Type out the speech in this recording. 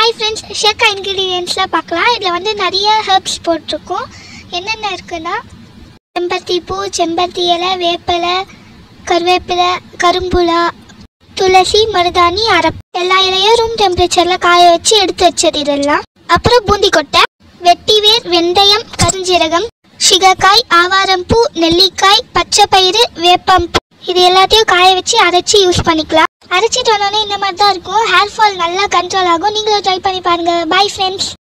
hi friends ஷேக்கா இன்க்ரீடியன்ஸ்லாம் பார்க்கலாம் இதில் வந்து நிறைய ஹெர்ப்ஸ் போட்டிருக்கோம் என்னென்ன இருக்குன்னா செம்பருத்தி பூ செம்பருத்தி இலை வேப்பிலை கருவேப்பிலை கரும்புலா துளசி மருதாணி அரப் எல்லா இலையும் ரூம் டெம்பரேச்சரில் காய வச்சு எடுத்து வச்சது இதெல்லாம் அப்புறம் பூந்தி கொட்டை வெட்டிவேர் வெந்தயம் கருஞ்சீரகம் சிகக்காய் ஆவாரம்பூ நெல்லிக்காய் பச்சை பயிறு வேப்பம்பூ இது எல்லாத்தையும் காய வச்சு அரைச்சி யூஸ் பண்ணிக்கலாம் அரைச்சிட்டு வந்தோடனே இந்த மாதிரி தான் இருக்கும் ஹேர் ஃபால் நல்லா கண்ட்ரோல் ஆகும் நீங்களும் ட்ரை பண்ணி பாருங்க பாய் ஃப்ரெண்ட்ஸ்